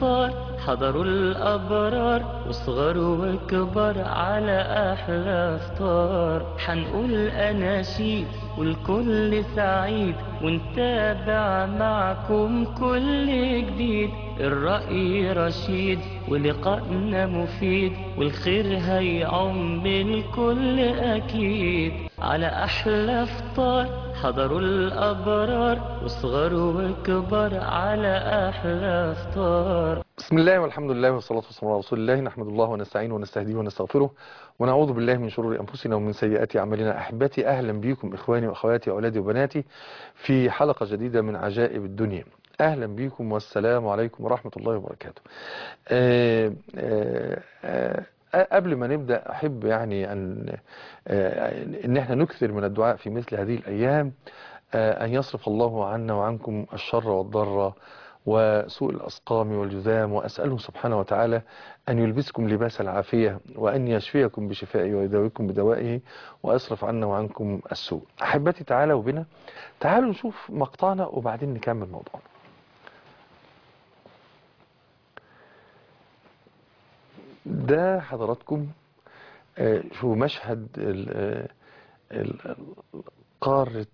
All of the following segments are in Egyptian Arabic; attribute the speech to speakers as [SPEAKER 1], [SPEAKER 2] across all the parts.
[SPEAKER 1] فطار حضروا الأبرار وصغر وكبر على أحلى فطار حنقول أناشيد والكل سعيد ونتابع معكم كل جديد الرأي رشيد ولقائنا مفيد والخير هيعم الكل أكيد على أحلى فطار حضروا الأبرار وصغر وكبر على أحلى فطار
[SPEAKER 2] بسم الله والحمد لله والصلاة والسلام على رسول الله نحمد الله ونستعينه ونستهديه ونستغفره ونعوذ بالله من شرور أنفسنا ومن سيئات أعمالنا أحبتي أهلا بكم إخواني وأخواتي وأولادي وبناتي في حلقة جديدة من عجائب الدنيا أهلا بكم والسلام عليكم ورحمة الله وبركاته آه آه آه قبل ما نبدأ أحب يعني أن إن إحنا نكثر من الدعاء في مثل هذه الأيام أن يصرف الله عنا وعنكم الشر والضر وسوء الأسقام والجذام وأسأله سبحانه وتعالى أن يلبسكم لباس العافية وأن يشفيكم بشفائه ويداويكم بدوائه وأصرف عنا وعنكم السوء أحبتي تعالوا بنا تعالوا نشوف مقطعنا وبعدين نكمل موضوعنا ده حضراتكم شو مشهد قارة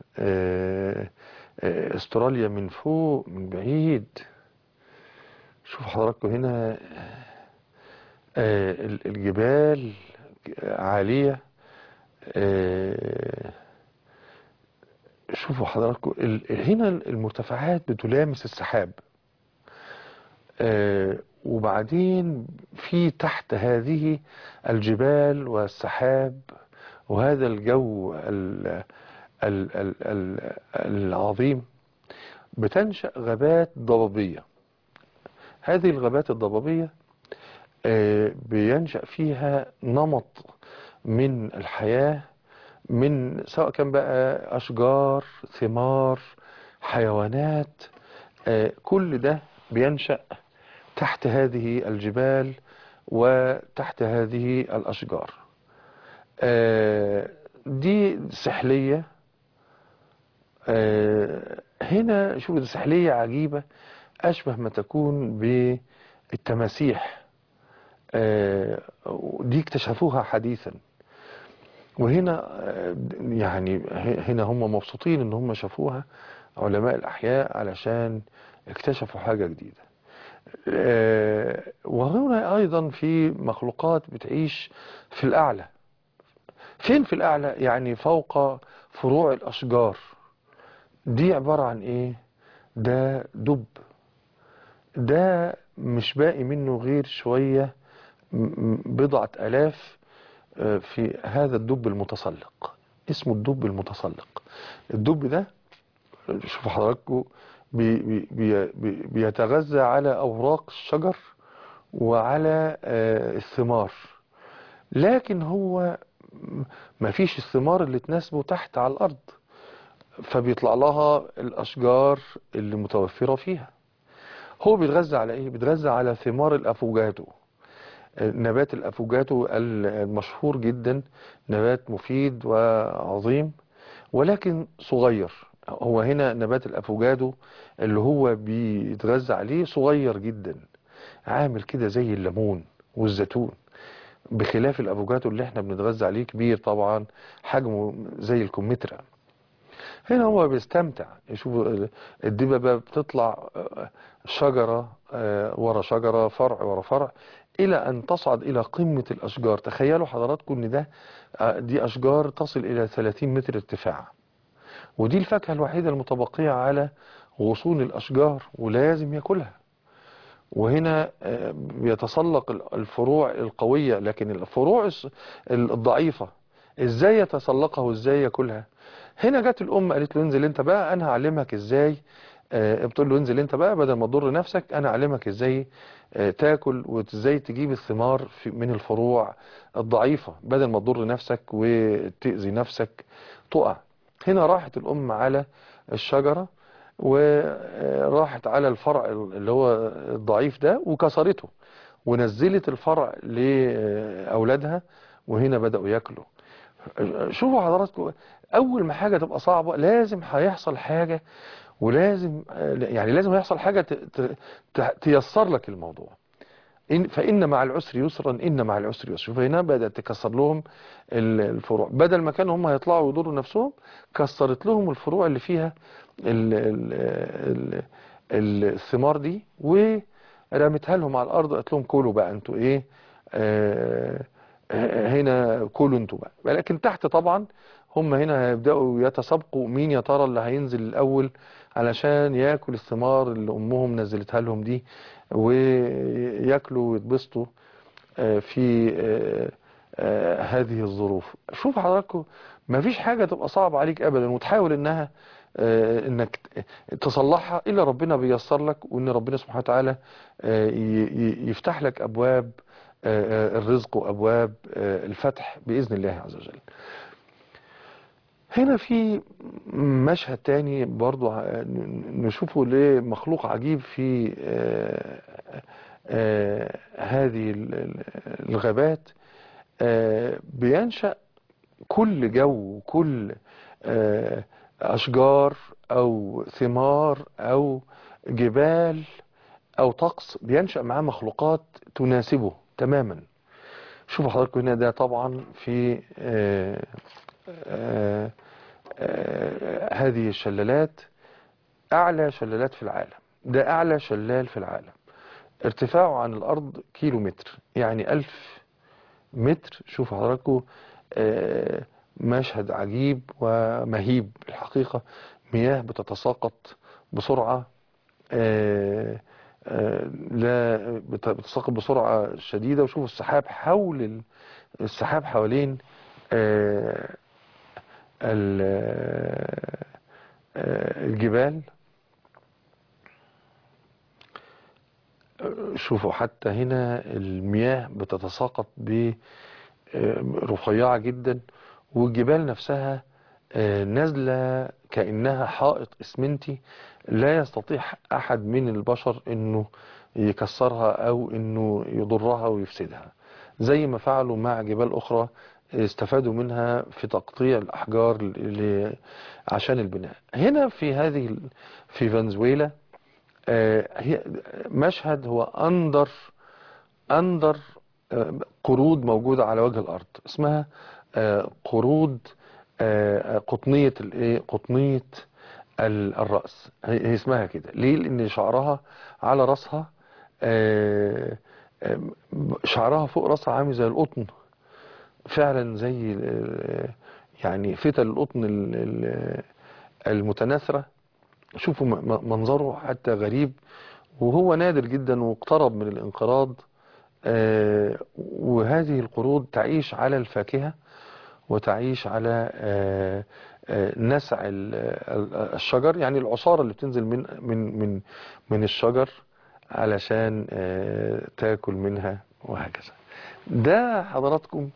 [SPEAKER 2] استراليا من فوق من بعيد شوف حضراتكم هنا الجبال عالية شوفوا حضراتكم هنا المرتفعات بتلامس السحاب وبعدين في تحت هذه الجبال والسحاب وهذا الجو ال ال ال ال العظيم بتنشأ غابات ضبابية هذه الغابات الضبابية بينشأ فيها نمط من الحياة من سواء كان بقى أشجار ثمار حيوانات كل ده بينشأ تحت هذه الجبال وتحت هذه الأشجار دي سحلية هنا شوف سحلية عجيبة أشبه ما تكون بالتماسيح دي اكتشفوها حديثا وهنا يعني هنا هم مبسوطين ان هم شافوها علماء الأحياء علشان اكتشفوا حاجة جديدة وهنا أيضا في مخلوقات بتعيش في الأعلى فين في الأعلى يعني فوق فروع الأشجار دي عبارة عن إيه ده دب ده مش باقي منه غير شوية بضعة ألاف في هذا الدب المتسلق اسمه الدب المتسلق الدب ده شوفوا حضراتكم بي بي بي بيتغذى على أوراق الشجر وعلى الثمار لكن هو ما فيش الثمار اللي تناسبه تحت على الأرض فبيطلع لها الأشجار اللي متوفرة فيها هو بيتغذى على إيه؟ بيتغذى على ثمار الأفوجاتو نبات الأفوجاتو المشهور جدا نبات مفيد وعظيم ولكن صغير هو هنا نبات الأفوجادو اللي هو بيتغذى عليه صغير جدا عامل كده زي الليمون والزيتون بخلاف الأفوجادو اللي احنا بنتغذى عليه كبير طبعا حجمه زي الكمثرى هنا هو بيستمتع يشوف الدببة بتطلع شجرة ورا شجرة فرع ورا فرع إلى أن تصعد إلى قمة الأشجار تخيلوا حضراتكم أن ده دي أشجار تصل إلى 30 متر ارتفاع ودي الفاكهة الوحيدة المتبقية على غصون الأشجار ولازم يأكلها وهنا بيتسلق الفروع القوية لكن الفروع الضعيفة ازاي يتسلقها وازاي يأكلها هنا جت الأم قالت له انزل انت بقى انا هعلمك ازاي بتقول له انزل انت بقى بدل ما تضر نفسك انا اعلمك ازاي تاكل وازاي تجيب الثمار من الفروع الضعيفة بدل ما تضر نفسك وتأذي نفسك تقع هنا راحت الأم على الشجرة وراحت على الفرع اللي هو الضعيف ده وكسرته ونزلت الفرع لأولادها وهنا بدأوا ياكلوا شوفوا حضراتكم أول ما حاجة تبقى صعبة لازم هيحصل حاجة ولازم آه، يعني لازم يحصل حاجة ت- ت- ت- تيسر لك الموضوع إن فإن مع العسر يسرا إن مع العسر يسرا شوف هنا بدأت تكسر لهم ال- الفروع بدل ما كانوا هم يطلعوا ويضروا نفسهم كسرت لهم الفروع اللي فيها ال ال ال ال الثمار دي ورمتها لهم على الأرض قالت لهم كلوا بقى انتوا ايه آه آه، هنا كلوا انتوا بقى لكن تحت طبعا هم هنا هيبدأوا يتسابقوا مين يا ترى اللي هينزل الأول علشان ياكل الثمار اللي أمهم نزلتها لهم دي وياكلوا ويتبسطوا آه، في آه، آه، هذه الظروف شوف حضراتكم ما فيش حاجة تبقى صعبة عليك أبدا وتحاول إنها آه، إنك تصلحها إلا ربنا بيسر لك وإن ربنا سبحانه وتعالى آه، ي- ي- يفتح لك أبواب آه، آه، الرزق وأبواب آه، الفتح بإذن الله عز وجل هنا في مشهد تاني برضو ع- نشوفه لمخلوق عجيب في آه، آه، هذه ال- ال- الغابات آه، بينشأ كل جو كل آه، أشجار أو ثمار أو جبال أو طقس بينشأ معاه مخلوقات تناسبه تماما شوفوا حضراتكم هنا ده طبعا في آه، آه، آه، هذه الشلالات أعلى شلالات في العالم ده أعلى شلال في العالم ارتفاعه عن الأرض كيلو متر يعني ألف متر شوفوا حضراتكم آه، مشهد عجيب ومهيب الحقيقة مياه بتتساقط بسرعة آه، آه، لا بت- بتتساقط بسرعة شديدة وشوفوا السحاب حول ال- السحاب حوالين آه، ال- آه، الجبال شوفوا حتى هنا المياه بتتساقط ب آه، رفيعة جدا والجبال نفسها آه، نازلة كأنها حائط اسمنتي لا يستطيع أحد من البشر أنه يكسرها أو أنه يضرها ويفسدها زي ما فعلوا مع جبال أخرى استفادوا منها في تقطيع الأحجار ل- عشان البناء هنا في هذه ال- في فنزويلا آه، هي مشهد هو أندر أندر آه، قرود موجودة على وجه الأرض اسمها آه، قرود آه، قطنية الايه قطنية ال- الرأس هي هي اسمها كده ليه لأن شعرها على رأسها آه، آه، شعرها فوق رأسها عامل زي القطن فعلا زي ال- يعني فتل القطن ال- ال- المتناثرة شوفوا م- م- منظره حتى غريب وهو نادر جدا واقترب من الانقراض آه، وهذه القرود تعيش على الفاكهة وتعيش على آه، آه، نسع ال- ال- الشجر يعني العصارة اللي بتنزل من من من من الشجر علشان آه، تاكل منها وهكذا ده حضراتكم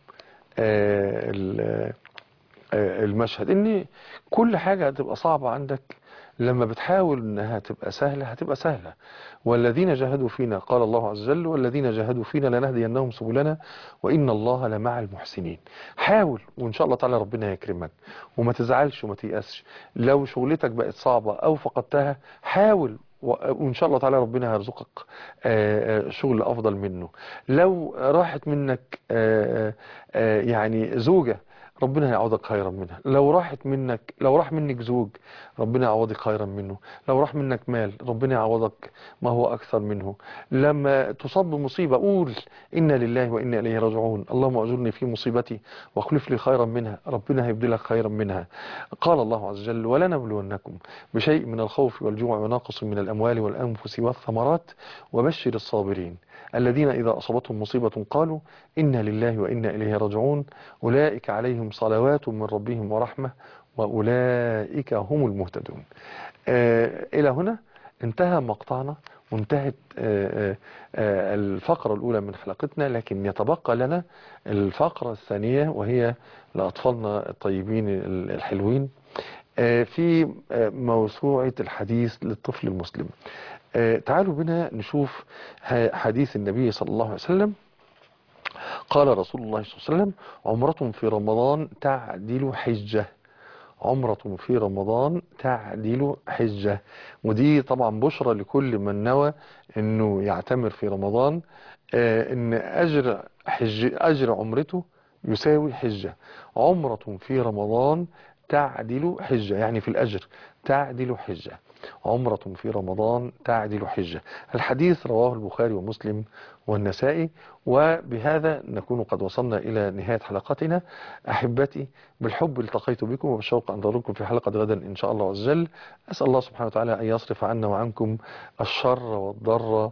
[SPEAKER 2] آه، ال- آه، المشهد ان كل حاجة هتبقى صعبة عندك لما بتحاول انها تبقى سهلة هتبقى سهلة والذين جاهدوا فينا قال الله عز وجل والذين جاهدوا فينا لنهدينهم سبلنا وإن الله لمع المحسنين حاول وإن شاء الله تعالى ربنا يكرمك وما تزعلش وما تيأسش لو شغلتك بقت صعبة أو فقدتها حاول و- وإن شاء الله تعالى ربنا هيرزقك آه، آه، شغل أفضل منه لو راحت منك آه، آه، يعني زوجة ربنا هيعوضك خيرا منها لو راحت منك لو راح منك زوج ربنا يعوضك خيرا منه لو راح منك مال ربنا يعوضك ما هو أكثر منه لما تصاب بمصيبة قول إنا لله وإنا إليه راجعون اللهم أجرني في مصيبتي واخلف لي خيرا منها ربنا هيبدلك خيرا منها قال الله عز وجل ولنبلونكم بشيء من الخوف والجوع ونقص من الأموال والأنفس والثمرات وبشر الصابرين الذين إذا أصابتهم مصيبة قالوا إنا لله وإنا إليه راجعون أولئك عليهم صلوات من ربهم ورحمة وأولئك هم المهتدون آه إلى هنا انتهى مقطعنا وانتهت آه آه آه الفقرة الأولى من حلقتنا لكن يتبقى لنا الفقرة الثانية وهي لأطفالنا الطيبين الحلوين آه في آه موسوعة الحديث للطفل المسلم آه تعالوا بنا نشوف ح- حديث النبي صلى الله عليه وسلم قال رسول الله صلى الله عليه وسلم عمرة في رمضان تعدل حجة عمرة في رمضان تعدل حجة ودي طبعا بشرى لكل من نوى انه يعتمر في رمضان آه، ان اجر حج اجر عمرته يساوي حجة عمرة في رمضان تعدل حجة يعني في الأجر تعدل حجة عمرة في رمضان تعدل حجة الحديث رواه البخاري ومسلم والنسائي وبهذا نكون قد وصلنا إلى نهاية حلقتنا أحبتي بالحب التقيت بكم وبالشوق أنظركم في حلقة غدا إن شاء الله عز وجل أسأل الله سبحانه وتعالى أن يصرف عنا وعنكم الشر والضر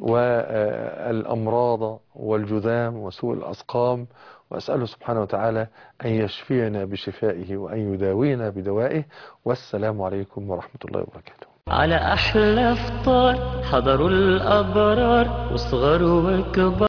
[SPEAKER 2] والأمراض والجذام وسوء الأسقام وأسأله سبحانه وتعالى أن يشفينا بشفائه وأن يداوينا بدوائه والسلام عليكم ورحمة الله وبركاته
[SPEAKER 1] على أحلى فطار حضروا الأبرار وصغر وكبار